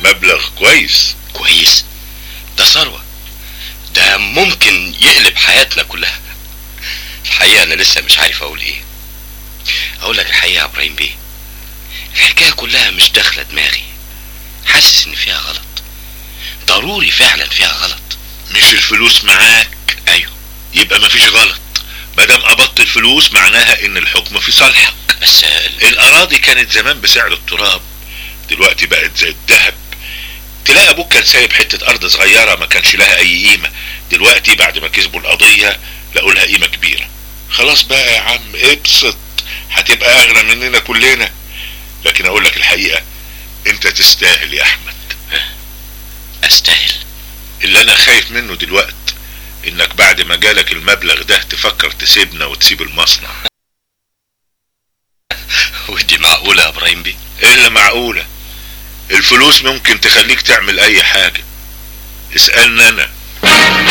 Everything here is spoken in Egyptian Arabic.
مبلغ كويس كويس ده ثروة ده ممكن يقلب حياتنا كلها الحقيقة أنا لسه مش عارف أقول إيه أقول لك الحقيقة يا إبراهيم بيه الحكاية كلها مش داخلة دماغي حاسس إن فيها غلط ضروري فعلا فيها غلط مش الفلوس معاك أيوه يبقى مفيش غلط مادام قبضت الفلوس معناها ان الحكم في صالحك بس ال- الاراضي كانت زمان بسعر التراب دلوقتي بقت زي الذهب تلاقي ابوك كان سايب حتة ارض صغيرة ما كانش لها اي قيمة دلوقتي بعد ما كسبوا القضية لقوا لها قيمة كبيرة خلاص بقى يا عم ابسط هتبقى اغنى مننا كلنا لكن اقول لك الحقيقة انت تستاهل يا احمد أستاهل اللي انا خايف منه دلوقت انك بعد ما جالك المبلغ ده تفكر تسيبنا وتسيب المصنع ودي معقولة يا إبراهيم بيه الا معقولة الفلوس ممكن تخليك تعمل اي حاجة اسألني انا